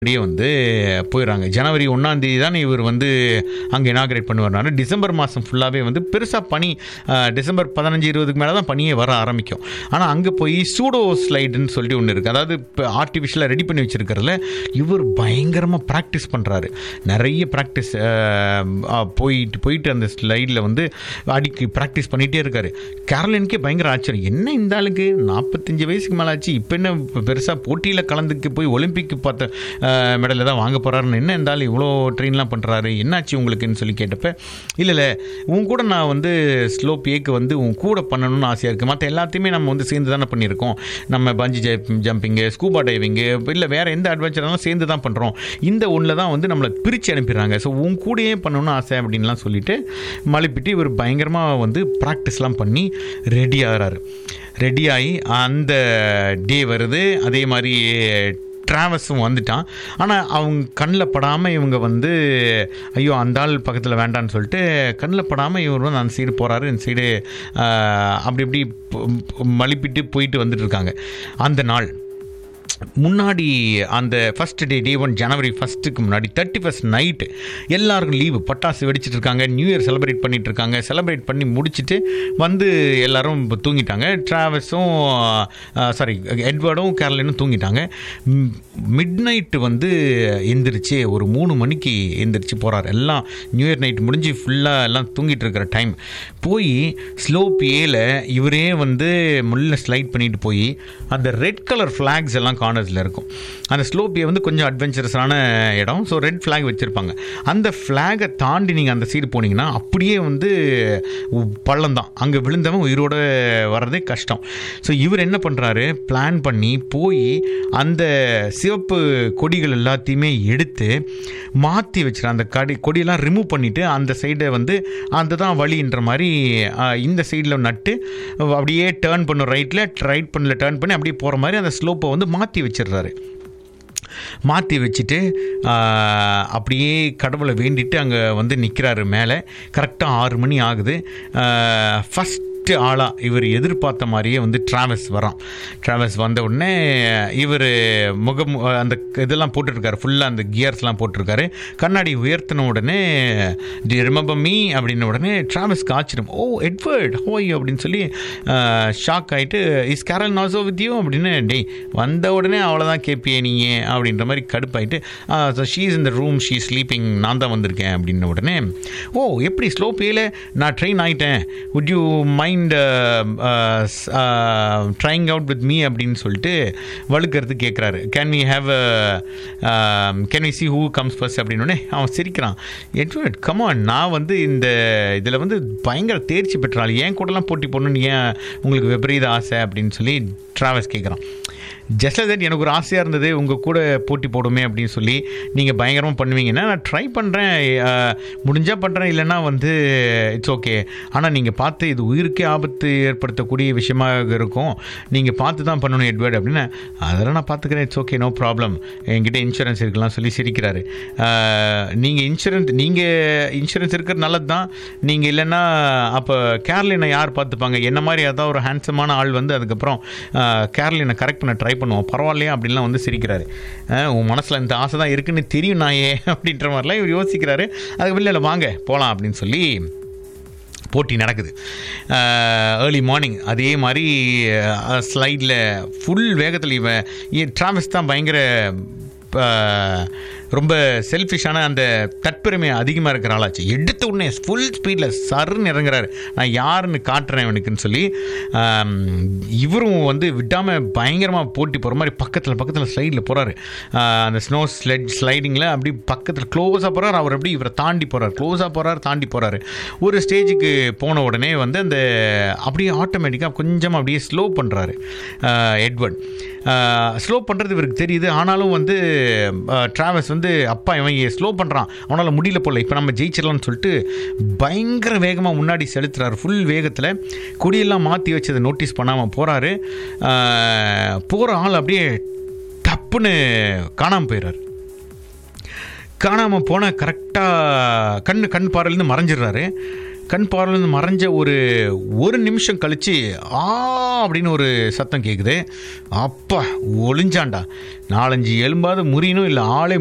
அப்படியே வந்து போயிடுறாங்க ஜனவரி ஒன்றாம் தேதி தான் இவர் வந்து அங்கே இனாகிரேட் பண்ணுவார்னால டிசம்பர் மாதம் ஃபுல்லாகவே வந்து பெருசாக பனி அஹ், டிசம்பர் பதினஞ்சு இருபதுக்கு மேலே தான் பனியே வர ஆரம்பிக்கும் ஆனால் அங்கே போய் சூடோ ஸ்லைடுன்னு சொல்லிட்டு ஒன்று இருக்குது அதாவது இப்போ ஆர்டிஃபிஷியலாக ரெடி பண்ணி வச்சிருக்கிறதுல இவர் பயங்கரமாக ப்ராக்டிஸ் பண்ணுறாரு நிறைய ப்ராக்டிஸ் போயிட்டு போயிட்டு அந்த ஸ்லைடில் வந்து அடிக்கி ப்ராக்டிஸ் பண்ணிகிட்டே இருக்காரு கேரளினுக்கே பயங்கர ஆச்சரியம் என்ன இந்த ஆளுக்கு நாற்பத்தஞ்சு வயசுக்கு மேலே ஆச்சு இப்போ என்ன பெருசாக போட்டியில் கலந்துக்கு போய் ஒலிம்பிக் பார்த்த மெடலில் தான் வாங்க போகிறாருன்னு என்ன இந்த ஆள் இவ்வளோ ட்ரெயின்லாம் பண்ணுறாரு என்னாச்சு உங்களுக்குன்னு சொல்லி கேட்டப்ப இல்லை இல்லை உன் கூட நான் வந்து ஸ்லோப் ஏக்கு வந்து உன் கூட பண்ணணும்னு ஆசையாக இருக்குது மற்ற எல்லாத்தையுமே நம்ம வந்து சேர்ந்து தானே பண்ணியிருக்கோம் நம்ம பஞ்சி ஜம்பிங்கு ஸ்கூபா டைவிங்கு இல்லை வேறு எந்த அட்வென்ச்சராலும் சேர்ந்து தான் பண்ணுறோம் இந்த ஒன்றில் தான் வந்து நம்மளை பிரித்து அனுப்பிடுறாங்க ஸோ உன் கூடயே பண்ணணும்னு ஆசை அப்படின்லாம் சொல்லிட்டு மழுப்பிட்டு இவர் பயங்கரமாக வந்து ப்ராக்டிஸ்லாம் பண்ணி ரெடி ஆகிறாரு ரெடி ஆகி அந்த டே வருது அதே மாதிரி ட்ராவல்ஸும் வந்துட்டான் ஆனால் அவங்க கண்ணில் படாமல் இவங்க வந்து ஐயோ அந்த ஆள் பக்கத்தில் வேண்டான்னு சொல்லிட்டு கண்ணில் படாமல் இவர் வந்து அந்த சைடு போகிறாரு இந்த சைடு அப்படி இப்படி ப- ப- மழுப்பிட்டு போயிட்டு வந்துட்டு இருக்காங்க அந்த நாள் முன்னாடி அந்த ஃபஸ்ட் டே டே ஒன் ஜனவரி ஃபஸ்ட்டுக்கு முன்னாடி தேர்ட்டி ஃபஸ்ட் நைட்டு எல்லாருக்கும் லீவு பட்டாசு வெடிச்சிட்டு இருக்காங்க நியூ இயர் செலிப்ரேட் பண்ணிட்டு இருக்காங்க செலிப்ரேட் பண்ணி முடிச்சுட்டு வந்து எல்லாரும் இப்போ தூங்கிட்டாங்க ட்ராவல்ஸும் சாரி எட்வர்டும் கேரளினும் தூங்கிட்டாங்க மிட் நைட்டு வந்து எந்திரிச்சு ஒரு மூணு மணிக்கு எந்திரிச்சு போகிறார் எல்லாம் நியூ இயர் நைட் முடிஞ்சு ஃபுல்லாக எல்லாம் தூங்கிட்டு இருக்கிற டைம் போய் ஸ்லோப் ஏல இவரே வந்து முள்ள ஸ்லைட் பண்ணிட்டு போய் அந்த ரெட் கலர் ஃப்ளாக்ஸ் எல்லாம் கார்னர்ஸில் இருக்கும் அந்த ஸ்லோப்பியை வந்து கொஞ்சம் அட்வென்ச்சரஸான இடம் ஸோ ரெட் ஃப்ளாக் வச்சுருப்பாங்க அந்த ஃப்ளாகை தாண்டி நீங்கள் அந்த சைடு போனீங்கன்னா அப்படியே வந்து பள்ளம் தான் அங்கே விழுந்தவன் உயிரோட வர்றதே கஷ்டம் ஸோ இவர் என்ன பண்ணுறாரு பிளான் பண்ணி போய் அந்த சிவப்பு கொடிகள் எல்லாத்தையுமே எடுத்து மாற்றி வச்சிரு அந்த கடி கொடியெல்லாம் ரிமூவ் பண்ணிவிட்டு அந்த சைடை வந்து அந்த தான் வழின்ற மாதிரி ஆஹ், இந்த சைடில் நட்டு அப்படியே டேர்ன் பண்ணும் ரைட்டில் ரைட் பண்ணல டேர்ன் பண்ணி அப்படியே போகிற மாதிரி அந்த ஸ்லோப்பை வந்து மாற்றி வச்சிடுறாரு மாற்றி வச்சுட்டு ஆஹ், அப்படியே கடவுளை வேண்டிட்டு அங்கே வந்து நிற்கிறாரு மேலே கரெக்டாக ஆறு மணி ஆகுது ஃபஸ்ட்டு ஆளாக இவர் எதிர்பார்த்த மாதிரியே வந்து டிராவல்ஸ் வரான் டிராவல்ஸ் வந்த உடனே இவர் முகம் அந்த இதெல்லாம் போட்டிருக்காரு ஃபுல்லாக அந்த கியர்ஸ்லாம் போட்டிருக்காரு கண்ணாடி உயர்த்தின உடனே டி ரிமம்பர் மீ அப்படின்ன உடனே டிராவல்ஸ்க்கு ஆச்சரியம் ஓ எட்வர்ட் ஹோய் அப்படின்னு சொல்லி ஷாக் ஆகிட்டு இஸ் கேரல் நாசோ வித் யூ அப்படின்னு டேய் வந்த உடனே அவ்வளோதான் கேட்பியே நீங்க அப்படின்ற மாதிரி கடுப்பாயிட்டு ஸோ ஷீஸ் இந்த ரூம் ஷீ ஸ்லீப்பிங் நான் தான் வந்திருக்கேன் அப்படின்ன உடனே ஓ எப்படி ஸ்லோ பேல நான் ட்ரெயின் ஆகிட்டேன் would you mind trying out with me அப்படின்னு சொல்லிட்டு வழுக்கிறது கேட்குறாரு can we have can we see who comes first அப்படின்னு உடனே அவன் சிரிக்கிறான் எட்வர்ட் கமான் நான் வந்து இந்த இதில் வந்து பயங்கர தேர்ச்சி பெற்றாள் ஏன் கூடலாம் போட்டி போடணும்னு ஏன் உங்களுக்கு விபரீத ஆசை அப்படின்னு சொல்லி டிராவல்ஸ் கேட்குறான் ஜஸ்ட் தட் எனக்கு ஒரு ஆசையாக இருந்தது உங்கள் கூட போட்டி போடுமே அப்படின்னு சொல்லி நீங்கள் பயங்கரமாக பண்ணுவீங்கன்னா நான் ட்ரை பண்ணுறேன் முடிஞ்சால் பண்ணுறேன் இல்லைன்னா வந்து இட்ஸ் ஓகே ஆனால் நீங்கள் பார்த்து இது உயிருக்கே ஆபத்து ஏற்படுத்தக்கூடிய விஷயமாக இருக்கும் நீங்கள் பார்த்து தான் பண்ணணும் எட்வர்ட் அப்படின்னு அதெல்லாம் நான் பார்த்துக்கிறேன் இட்ஸ் ஓகே நோ ப்ராப்ளம் என்கிட்ட இன்சூரன்ஸ் இருக்கலாம் சொல்லி சிரிக்கிறாரு நீங்கள் இன்சூரன்ஸ் நீங்கள் இன்சூரன்ஸ் இருக்கிறது நல்லது தான் நீங்கள் இல்லைன்னா அப்போ கேரளினை யார் பார்த்துப்பாங்க என்ன மாதிரி ஏதாவது ஒரு ஹேண்ட்ஸமான ஆள் வந்து அதுக்கப்புறம் கேரளினை கரெக்ட் பண்ண ட்ரை பண்ணுவோம் பரவாயில்லையா அப்படின்லாம் வந்து சிரிக்கிறாரு அஹ், உன் மனசில் இந்த ஆசை தான் இருக்குன்னு தெரியும் நாயே அப்படின்ற மாதிரிலாம் இவர் யோசிக்கிறாரு அதுக்கு வெளில இல்லை வாங்க போகலாம் அப்படின்னு சொல்லி போட்டி நடக்குது ஏர்லி மார்னிங் அதே மாதிரி ஸ்லைடில் ஃபுல் வேகத்தில் இவன் டிராவல்ஸ் தான் பயங்கர அஹ், ரொம்ப செல்ஃபிஷான அந்த தற்பெருமை அதிகமாக இருக்கிற ஆளாச்சு எடுத்த உடனே ஃபுல் ஸ்பீடில் சருன்னு இறங்குறாரு நான் யாருன்னு காட்டுறேன் இவனுக்குன்னு சொல்லி ஆம், இவரும் வந்து விடாமல் பயங்கரமாக போட்டி போகிற மாதிரி பக்கத்தில் பக்கத்தில் ஸ்லைடில் போகிறாரு அந்த ஸ்னோ ஸ்லெட் ஸ்லைடிங்கில் அப்படி பக்கத்தில் க்ளோஸாக போகிறார் அவர் அப்படி இவரை தாண்டி போகிறார் க்ளோஸாக போகிறார் தாண்டி போகிறாரு ஒரு ஸ்டேஜுக்கு போன உடனே வந்து அந்த அப்படியே ஆட்டோமேட்டிக்காக கொஞ்சம் அப்படியே ஸ்லோ பண்ணுறாரு எட்வர்ட் ஸ்லோ பண்ணுறது இவருக்கு தெரியுது ஆனாலும் வந்து டிராவல்ஸ் வந்து அப்பா இவன் ஸ்லோ பண்ணுறான் அவனால் முடியல போல இப்போ நம்ம ஜெயிச்சிடலாம்னு சொல்லிட்டு பயங்கர வேகமாக முன்னாடி செலுத்துறாரு ஃபுல் வேகத்தில் கொடியெல்லாம் மாற்றி வச்சதை நோட்டீஸ் பண்ணாமல் போகிறாரு போகிற ஆள் அப்படியே டப்புன்னு காணாமல் போயிடுறாரு காணாமல் போன கரெக்டாக கண் கண் பார்வையிலேருந்து மறைஞ்சிடுறாரு கண் பார்வையிலேருந்து மறைஞ்ச ஒரு ஒரு நிமிஷம் கழித்து ஆ அப்படின்னு ஒரு சத்தம் கேட்குது அப்பா ஒளிஞ்சான்டா நாலஞ்சு எலும்பாவது முறியணும் இல்லை ஆளே